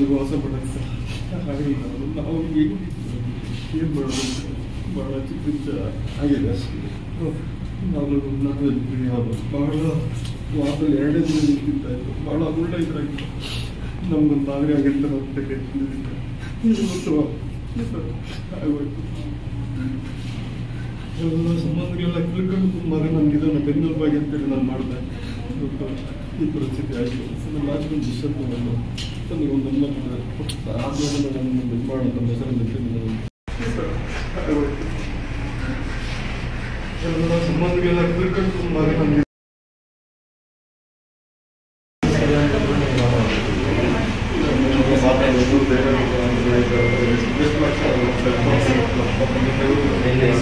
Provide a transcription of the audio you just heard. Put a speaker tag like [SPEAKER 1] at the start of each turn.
[SPEAKER 1] ವಾಸ ಮಾಡೋಕ್ಕೆ ಆಗಲಿಲ್ಲ ನಾವು ಏನು ಏನು ಮಾಡೋದು ಭಾಳ ಚಿಕ್ಕ ಆಗಿದೆ ಅಷ್ಟೇ ನಾವು ನಾವು ಯಾವುದು ಬಹಳ ವಾರದಲ್ಲಿ ಎರಡೇ ದಿನ ನಿಂತಿದ್ದ ಇತ್ತು ಭಾಳ ಒಳ್ಳೆ ಇದ್ರಾಗಿತ್ತು ನಮ್ಗೊಂದು ಆದರೆ ಆಗಿರ್ತಾರೆ ಅಂತ ಕೇಳ್ತಿದ್ದೆ ಇವತ್ತು ಆಗೋಯ್ತು ಎಲ್ಲ ಸಂಬಂಧಗಳೆಲ್ಲ ತಿಳ್ಕೊಂಡು ಮಗ ನಮ್ಗೆ ಇದನ್ನು ಬೆನ್ನೆಲುಬಾಗಿ ಅಂತೇಳಿ ನಾನು ಮಾಡಿದೆ ಇವತ್ತು ಈ ಪರಿಸ್ಥಿತಿ ಆಯಿತು ನನ್ನ ಲಾಸ್ಟ್ ಒಂದು ಡಿಸ್ಟರ್ಬ್ ನಾನು ನನಗೆ ಒಂದು ನಂಬರ್ ಆದ್ಮೇಲೆ ನಾನು ಇದು ಮಾಡೋಣ ನಮ್ಮ ಹೆಸರು ಆಗೋಯ್ತು ಎಲ್ಲ ಸಂಬಂಧಗಳೆಲ್ಲ ತಿಳ್ಕೊಂಡು ಮಗ ನಮ್ಗೆ
[SPEAKER 2] ನಿನ್ನೆ